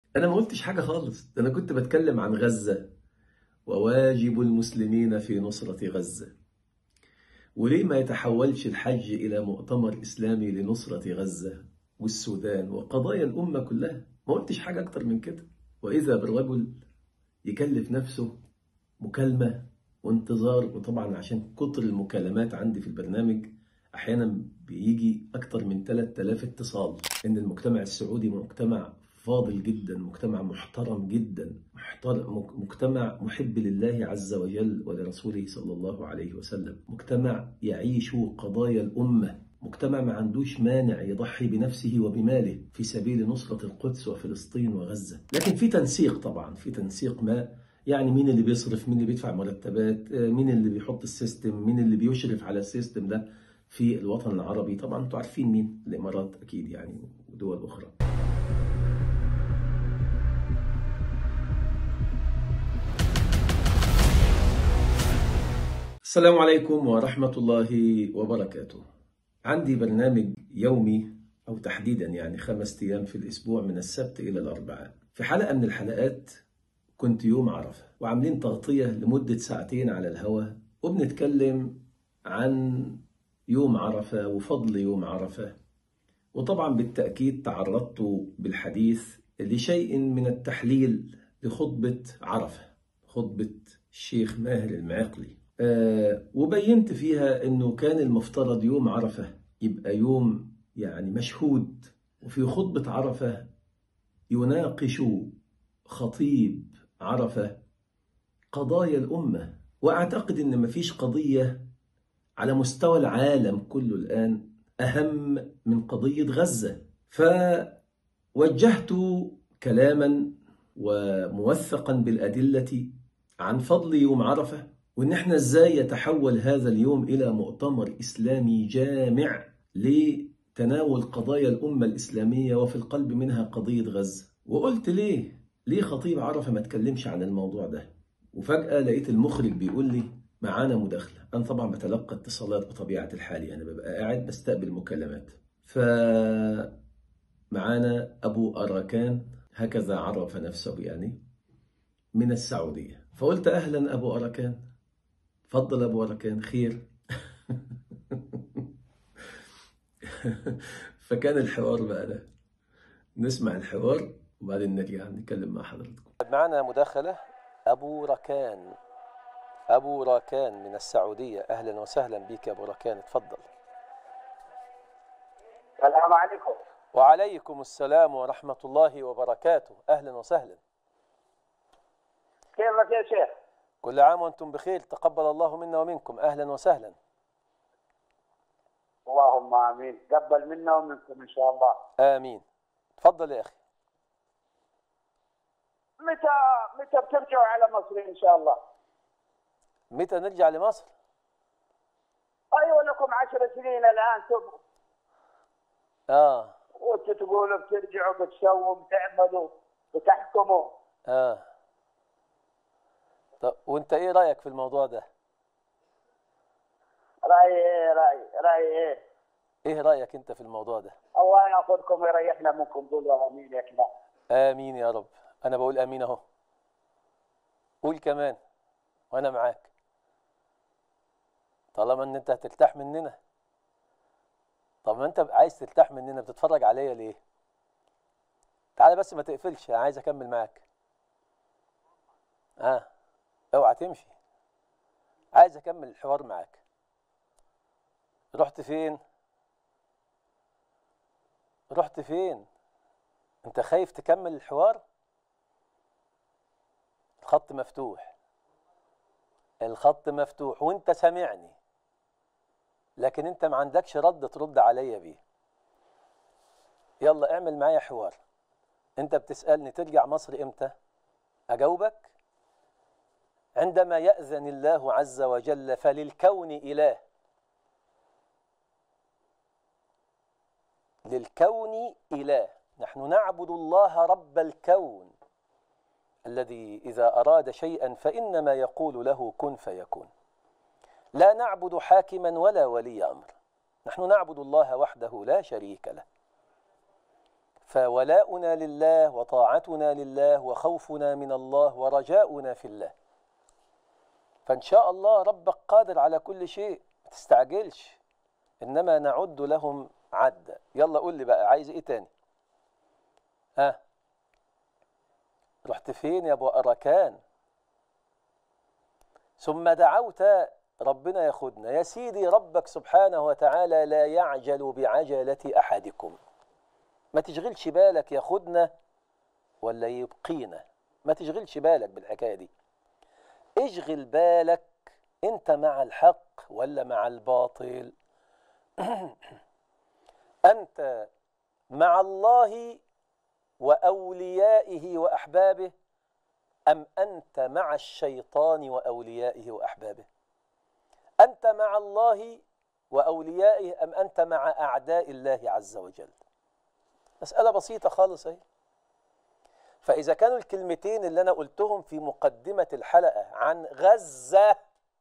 أنا ما قلتش حاجة خالص أنا كنت بتكلم عن غزة وواجب المسلمين في نصرة غزة وليه ما يتحولش الحج إلى مؤتمر إسلامي لنصرة غزة والسودان وقضايا الأمة كلها ما قلتش حاجة أكتر من كده وإذا بالرجل يكلف نفسه مكالمة وانتظار وطبعا عشان كتر المكالمات عندي في البرنامج أحيانا بيجي أكتر من 3000 اتصال إن المجتمع السعودي مجتمع فاضل جدا مجتمع محترم جدا محترم مجتمع محب لله عز وجل ولرسوله صلى الله عليه وسلم مجتمع يعيش قضايا الأمة مجتمع ما عندوش مانع يضحي بنفسه وبماله في سبيل نصرة القدس وفلسطين وغزة لكن في تنسيق طبعا في تنسيق ما يعني مين اللي بيصرف مين اللي بيدفع مرتبات مين اللي بيحط السيستم مين اللي بيشرف على السيستم ده في الوطن العربي طبعا انتوا عارفين مين الامارات اكيد يعني ودول اخرى السلام عليكم ورحمة الله وبركاته عندي برنامج يومي أو تحديدا يعني خمس أيام في الأسبوع من السبت إلى الأربعاء في حلقة من الحلقات كنت يوم عرفة وعاملين تغطية لمدة ساعتين على الهواء وبنتكلم عن يوم عرفة وفضل يوم عرفة وطبعا بالتأكيد تعرضت بالحديث لشيء من التحليل لخطبة عرفة خطبة الشيخ ماهر المعقلي آه وبينت فيها انه كان المفترض يوم عرفة يبقى يوم يعني مشهود وفي خطبة عرفة يناقش خطيب عرفة قضايا الأمة وأعتقد أن مفيش قضية على مستوى العالم كله الآن أهم من قضية غزة فوجهت كلاما وموثقا بالأدلة عن فضل يوم عرفة وإن إحنا إزاي يتحول هذا اليوم إلى مؤتمر إسلامي جامع لتناول قضايا الأمة الإسلامية وفي القلب منها قضية غزة وقلت ليه ليه خطيب عرفة ما تكلمش عن الموضوع ده وفجأة لقيت المخرج بيقول لي معانا مداخلة أنا طبعا بتلقى اتصالات بطبيعة الحال أنا ببقى قاعد بستقبل مكالمات ف معانا أبو أراكان هكذا عرف نفسه يعني من السعودية فقلت أهلا أبو أراكان تفضل أبو أراكان خير فكان الحوار بقى ده نسمع الحوار وبعدين نرجع نتكلم مع حضرتكم معنا مداخلة أبو ركان أبو ركان من السعودية أهلا وسهلا بك يا أبو ركان تفضل السلام عليكم وعليكم السلام ورحمة الله وبركاته أهلا وسهلا كيفك يا شيخ؟ كل عام وأنتم بخير تقبل الله منا ومنكم أهلا وسهلا اللهم امين قبل منا ومنكم ان شاء الله آمين تفضل يا أخي متى متى بترجعوا على مصر ان شاء الله؟ متى نرجع لمصر ايوه لكم عشر سنين الان تبقوا آه وانتوا تقولوا بترجعوا بتسووا بتعملوا بتحكموا آه طب وأنت إيه رأيك في الموضوع ده رايي ايه رايي رايي ايه؟ إيه رأيك أنت في الموضوع ده الله ياخذكم ويريحنا منكم قولوا امين يا كلاب آمين يا رب أنا بقول آمين أهو قول كمان وأنا معاك طالما إن أنت هترتاح مننا طب ما أنت عايز ترتاح مننا بتتفرج عليا ليه؟ تعالى بس ما تقفلش أنا عايز أكمل معاك آه اوعى تمشي عايز أكمل الحوار معاك رحت فين؟ رحت فين؟ أنت خايف تكمل الحوار؟ الخط مفتوح الخط مفتوح وانت سامعني لكن انت ما عندكش رد ترد عليا بيه يلا اعمل معايا حوار انت بتسألني ترجع مصر امتى اجاوبك عندما يأذن الله عز وجل فللكون إله للكون إله نحن نعبد الله رب الكون الذي إذا أراد شيئا فإنما يقول له كن فيكون لا نعبد حاكما ولا ولي أمر نحن نعبد الله وحده لا شريك له فولاؤنا لله وطاعتنا لله وخوفنا من الله ورجاؤنا في الله فإن شاء الله ربك قادر على كل شيء ما تستعجلش إنما نعد لهم عدا يلا قول لي بقى عايز إيه تاني ها رحت فين يا أبو أركان ثم دعوت ربنا ياخدنا يا سيدي ربك سبحانه وتعالى لا يعجل بعجلة أحدكم ما تشغلش بالك ياخدنا ولا يبقينا ما تشغلش بالك بالحكاية دي اشغل بالك انت مع الحق ولا مع الباطل انت مع الله واوليائه واحبابه ام انت مع الشيطان واوليائه واحبابه انت مع الله واوليائه ام انت مع اعداء الله عز وجل مساله بسيطه خالص اهي فإذا كانوا الكلمتين اللي أنا قلتهم في مقدمة الحلقة عن غزة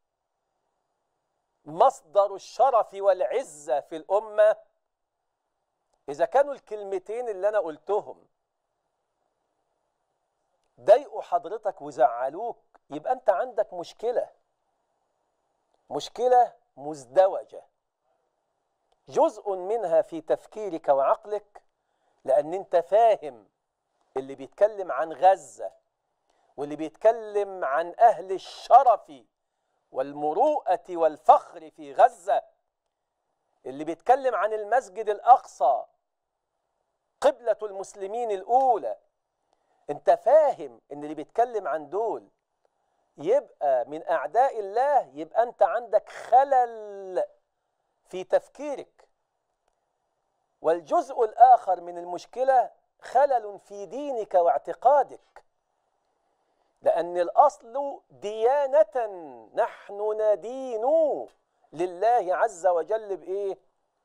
مصدر الشرف والعزة في الأمة إذا كانوا الكلمتين اللي أنا قلتهم ضايقوا حضرتك وزعلوك يبقى أنت عندك مشكلة مشكلة مزدوجة جزء منها في تفكيرك وعقلك لأن أنت فاهم اللي بيتكلم عن غزة واللي بيتكلم عن أهل الشرف والمروءة والفخر في غزة اللي بيتكلم عن المسجد الأقصى قبلة المسلمين الأولى أنت فاهم إن اللي بيتكلم عن دول يبقى من أعداء الله يبقى أنت عندك خلل في تفكيرك والجزء الآخر من المشكلة خلل في دينك واعتقادك لأن الأصل ديانة نحن ندين لله عز وجل بإيه؟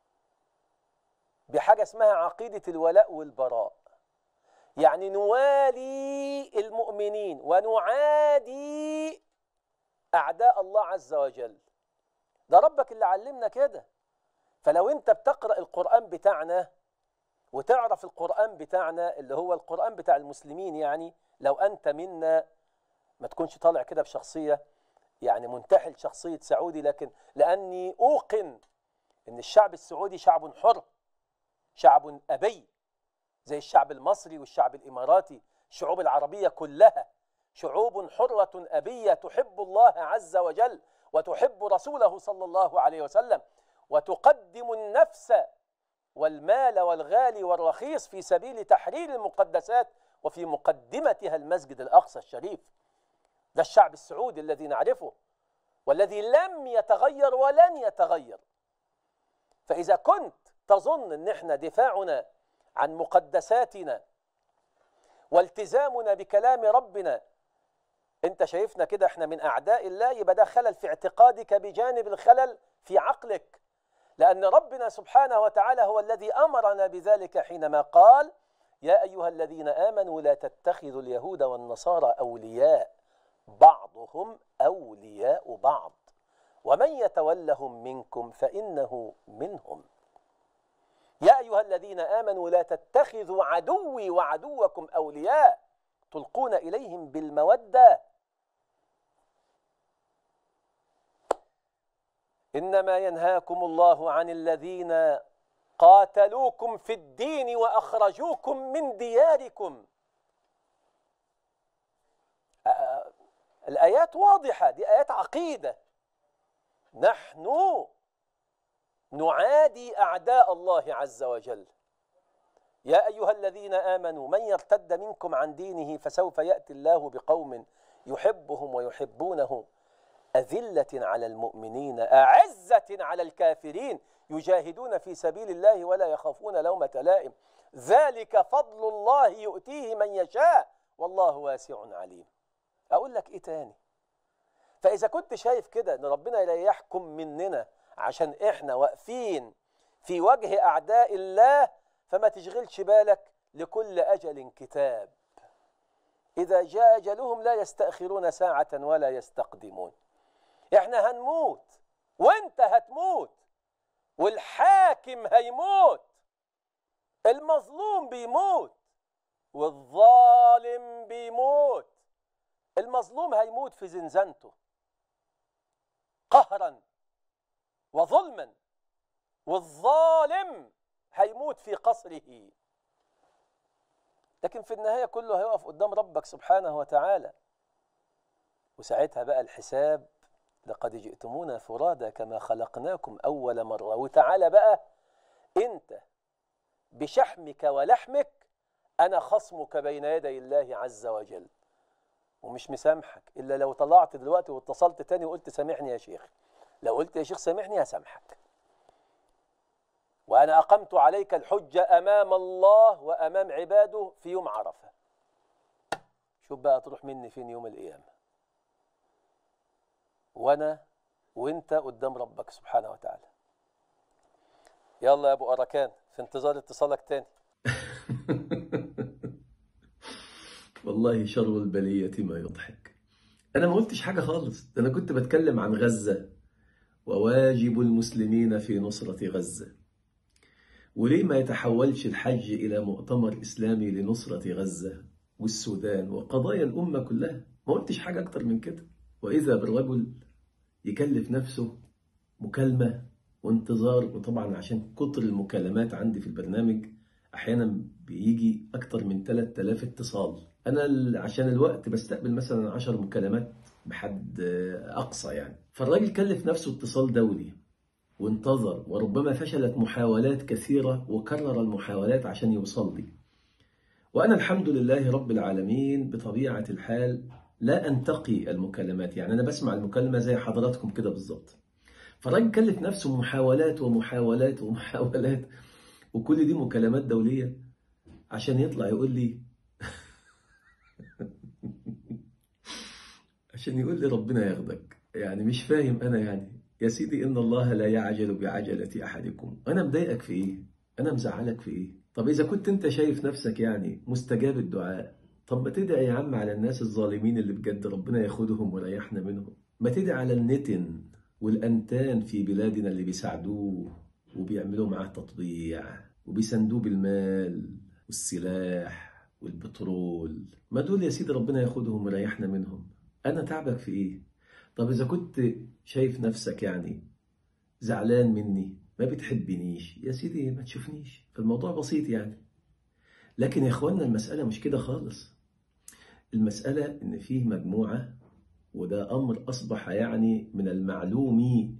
بحاجة اسمها عقيدة الولاء والبراء يعني نوالي المؤمنين ونعادي أعداء الله عز وجل ده ربك اللي علمنا كده فلو أنت بتقرأ القرآن بتاعنا وتعرف القرآن بتاعنا اللي هو القرآن بتاع المسلمين يعني لو أنت منا ما تكونش طالع كده بشخصية يعني منتحل شخصية سعودي لكن لأني أوقن إن الشعب السعودي شعب حر شعب أبي زي الشعب المصري والشعب الإماراتي الشعوب العربية كلها شعوب حرة أبية تحب الله عز وجل وتحب رسوله صلى الله عليه وسلم وتقدم النفس والمال والغالي والرخيص في سبيل تحرير المقدسات وفي مقدمتها المسجد الأقصى الشريف ده الشعب السعودي الذي نعرفه والذي لم يتغير ولن يتغير فإذا كنت تظن أن احنا دفاعنا عن مقدساتنا والتزامنا بكلام ربنا انت شايفنا كده احنا من اعداء الله يبقى ده خلل في اعتقادك بجانب الخلل في عقلك لأن ربنا سبحانه وتعالى هو الذي أمرنا بذلك حينما قال يا أيها الذين آمنوا لا تتخذوا اليهود والنصارى أولياء بعضهم أولياء بعض ومن يتولهم منكم فإنه منهم يا أيها الذين آمنوا لا تتخذوا عدوي وعدوكم أولياء تلقون إليهم بالمودة إنما ينهاكم الله عن الذين قاتلوكم في الدين وأخرجوكم من دياركم الآيات واضحة دي آيات عقيدة نحن نعادي أعداء الله عز وجل يا أيها الذين آمنوا من يرتد منكم عن دينه فسوف يأتي الله بقوم يحبهم ويحبونه أذلة على المؤمنين أعزة على الكافرين يجاهدون في سبيل الله ولا يخافون لومة لائم ذلك فضل الله يؤتيه من يشاء والله واسع عليم أقول لك إيه تاني فإذا كنت شايف كده أن ربنا لا يحكم مننا عشان إحنا واقفين في وجه أعداء الله فما تشغلش بالك لكل أجل كتاب إذا جاء أجلهم لا يستأخرون ساعة ولا يستقدمون احنا هنموت وانت هتموت والحاكم هيموت المظلوم بيموت والظالم بيموت المظلوم هيموت في زنزانته قهرا وظلما والظالم هيموت في قصره لكن في النهاية كله هيقف قدام ربك سبحانه وتعالى وساعتها بقى الحساب لقد جئتمونا فرادى كما خلقناكم أول مرة وتعالى بقى أنت بشحمك ولحمك أنا خصمك بين يدي الله عز وجل ومش مسامحك إلا لو طلعت دلوقتي واتصلت تاني وقلت سامحني يا شيخ لو قلت يا شيخ سامحني هسامحك وأنا أقمت عليك الحجة أمام الله وأمام عباده في يوم عرفة شوف بقى تروح مني فين يوم القيامة وأنا وأنت قدام ربك سبحانه وتعالى يلا يا أبو أركان في انتظار اتصالك تاني والله شر البلية ما يضحك أنا ما قلتش حاجة خالص ده أنا كنت بتكلم عن غزة وواجب المسلمين في نصرة غزة وليه ما يتحولش الحج إلى مؤتمر إسلامي لنصرة غزة والسودان وقضايا الأمة كلها ما قلتش حاجة أكتر من كده وإذا بالرجل يكلف نفسه مكالمة وانتظار وطبعا عشان كتر المكالمات عندي في البرنامج أحيانا بيجي أكتر من 3000 اتصال أنا ال- عشان الوقت بستقبل مثلا 10 مكالمات بحد أقصى يعني فالراجل كلف نفسه اتصال دولي وانتظر وربما فشلت محاولات كثيرة وكرر المحاولات عشان يوصل لي وأنا الحمد لله رب العالمين بطبيعة الحال لا أنتقي المكالمات يعني أنا بسمع المكالمة زي حضراتكم كده بالظبط فالراجل كلف نفسه محاولات ومحاولات ومحاولات وكل دي مكالمات دولية عشان يطلع يقول لي عشان يقول لي ربنا ياخدك يعني مش فاهم أنا يعني يا سيدي إن الله لا يعجل بعجلة أحدكم أنا مضايقك في إيه؟ أنا مزعلك في إيه؟ طب إذا كنت أنت شايف نفسك يعني مستجاب الدعاء طب ما تدعي يا عم على الناس الظالمين اللي بجد ربنا ياخدهم ويريحنا منهم ما تدعي على النتن والأنتان في بلادنا اللي بيساعدوه وبيعملوا معاه تطبيع وبيسندوه بالمال والسلاح والبترول ما دول يا سيدي ربنا ياخدهم ويريحنا منهم أنا تعبك في إيه؟ طب إذا كنت شايف نفسك يعني زعلان مني ما بتحبنيش يا سيدي ما تشوفنيش فالموضوع بسيط يعني لكن يا إخواننا المسألة مش كده خالص المسألة إن فيه مجموعة وده أمر أصبح يعني من المعلوم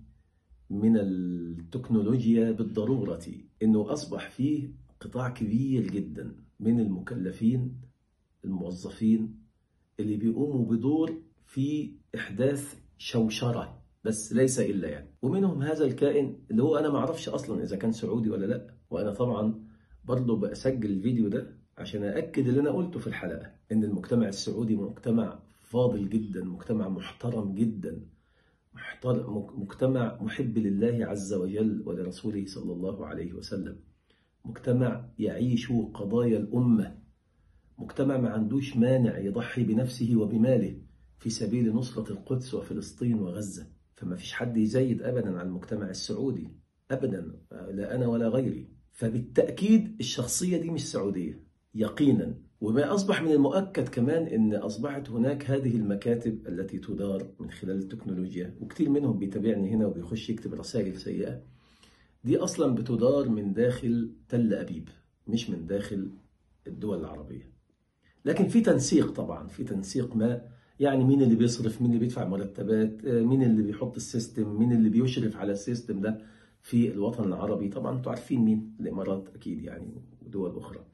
من التكنولوجيا بالضرورة إنه أصبح فيه قطاع كبير جدا من المكلفين الموظفين اللي بيقوموا بدور في إحداث شوشرة بس ليس إلا يعني ومنهم هذا الكائن اللي هو أنا ما أعرفش أصلا إذا كان سعودي ولا لأ وأنا طبعا برضه بسجل الفيديو ده عشان أأكد اللي أنا قلته في الحلقة إن المجتمع السعودي مجتمع فاضل جدا مجتمع محترم جدا محترم مجتمع محب لله عز وجل ولرسوله صلى الله عليه وسلم مجتمع يعيش قضايا الأمة مجتمع ما عندوش مانع يضحي بنفسه وبماله في سبيل نصرة القدس وفلسطين وغزة فما فيش حد يزايد أبدا عن المجتمع السعودي أبدا لا أنا ولا غيري فبالتأكيد الشخصية دي مش سعودية يقينا وما أصبح من المؤكد كمان أن أصبحت هناك هذه المكاتب التي تدار من خلال التكنولوجيا وكثير منهم بيتابعني هنا وبيخش يكتب رسائل سيئة دي أصلا بتدار من داخل تل أبيب مش من داخل الدول العربية لكن في تنسيق طبعا في تنسيق ما يعني مين اللي بيصرف مين اللي بيدفع مرتبات مين اللي بيحط السيستم مين اللي بيشرف على السيستم ده في الوطن العربي طبعا انتوا عارفين مين الامارات اكيد يعني ودول اخرى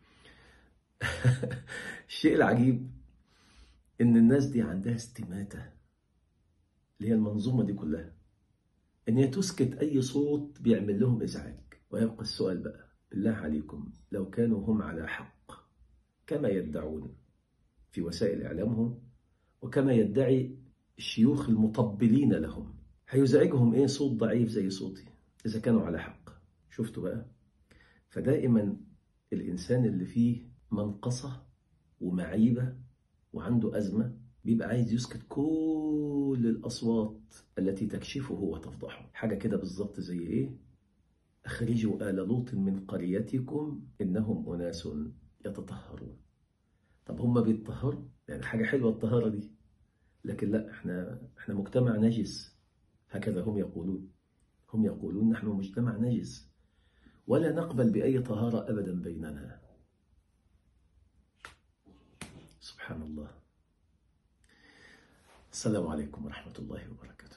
الشيء العجيب ان الناس دي عندها استماتة اللي هي المنظومة دي كلها ان هي تسكت اي صوت بيعمل لهم ازعاج ويبقى السؤال بقى بالله عليكم لو كانوا هم على حق كما يدعون في وسائل اعلامهم وكما يدعي الشيوخ المطبلين لهم هيزعجهم ايه صوت ضعيف زي صوتي اذا كانوا على حق شفتوا بقى فدائما الانسان اللي فيه منقصة ومعيبة وعنده أزمة بيبقى عايز يسكت كل الأصوات التي تكشفه وتفضحه حاجة كده بالظبط زي إيه؟ أخرجوا آل لوط من قريتكم إنهم أناس يتطهرون طب هم بيتطهروا يعني حاجة حلوة الطهارة دي لكن لا احنا احنا مجتمع نجس هكذا هم يقولون هم يقولون نحن مجتمع نجس ولا نقبل بأي طهارة أبدا بيننا سبحان الله السلام عليكم ورحمة الله وبركاته